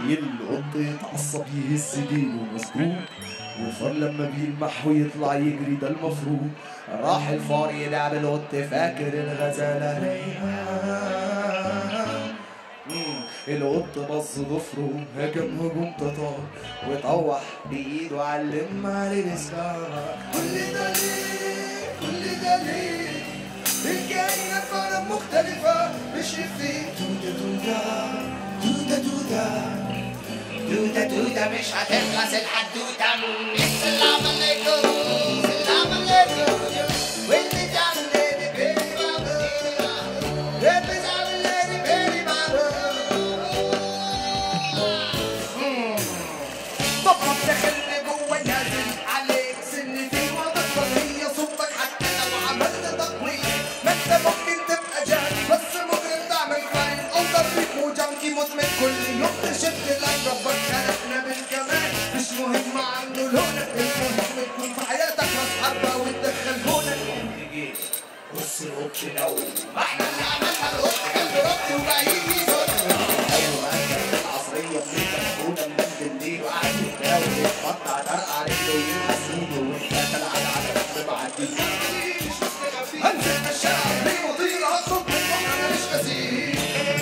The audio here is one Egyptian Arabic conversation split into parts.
القط يتعصب يهز ديله مسكوك والفار لما بيلمح ويطلع يجري ده المفروض راح الفار يلعب القط فاكر الغزالة ريحان مم. القط بص ضفره هجم هجوم تتار وطوح بايده علم عليه الاسكار كل ده ليه كل ده ليه الكائنات فعلا مختلفة مش في توتة توتة توتة توتة توتة مش هتخلص الحدوتة السلام عليكم السلام عليكم واللي تعمل لي بيبي بابا واللي تعمل لي بيبي بابا بابا دخلني جوه نازل عليك سن في وضع هي صوتك حتى لو عملت تقويم ما انت ممكن تبقى جاهل بس ممكن تعمل فاين اوضر فيك وجنكي مدمن كل يوم تشد لك ربك خلقنا بالكمال مش مهم عنه لونك المهم تكون في حياتك راس حربة وتدخل هونك بص القط الاول ما احنا اللي عملنا القط قلب ربط وبقى يجي يزن ايوه كانت العصريه بنيت مفروضه من بالليل وقعد يتداول يتقطع درقع رجله ويلمس ايده وانت تلعب على رجل معدي هنزل من الشارع ليه وطير هصب من البحر انا مش غسيل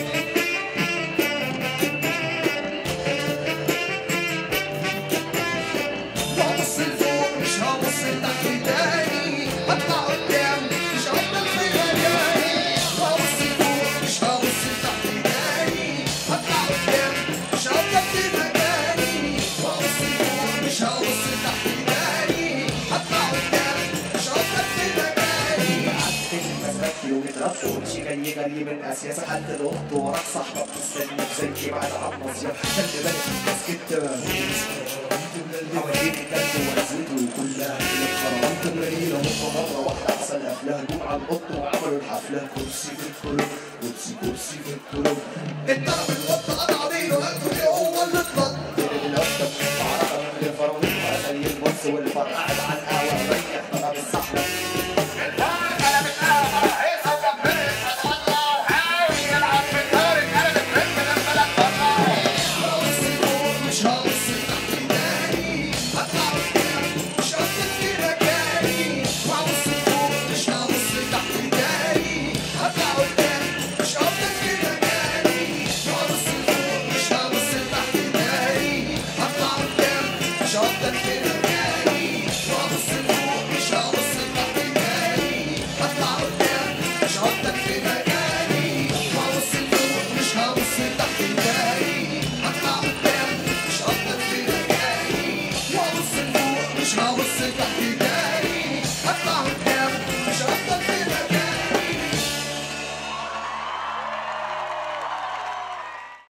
هبص لفوق مش هبص لتحت تاني هطلع قدام مش هفضل في مكاني هبص لفوق مش هبص لتحت تاني هطلع قدام مش هفضل في مكاني هبص لفوق مش هبص لتحت تاني هطلع قدام مش هفضل في مكاني قعدت المسافات كيلومترات وامشي جاي جري من اسيا سحلت القط وراك صاحبك مستني زي بعد عض مصيف خلي بالك كاسكت حواليك كلب ونزلته كلها الخرابات الليلة مرة مرة واحدة حصل قفلها جم على القط وعملوا الحفلة كرسي في الكل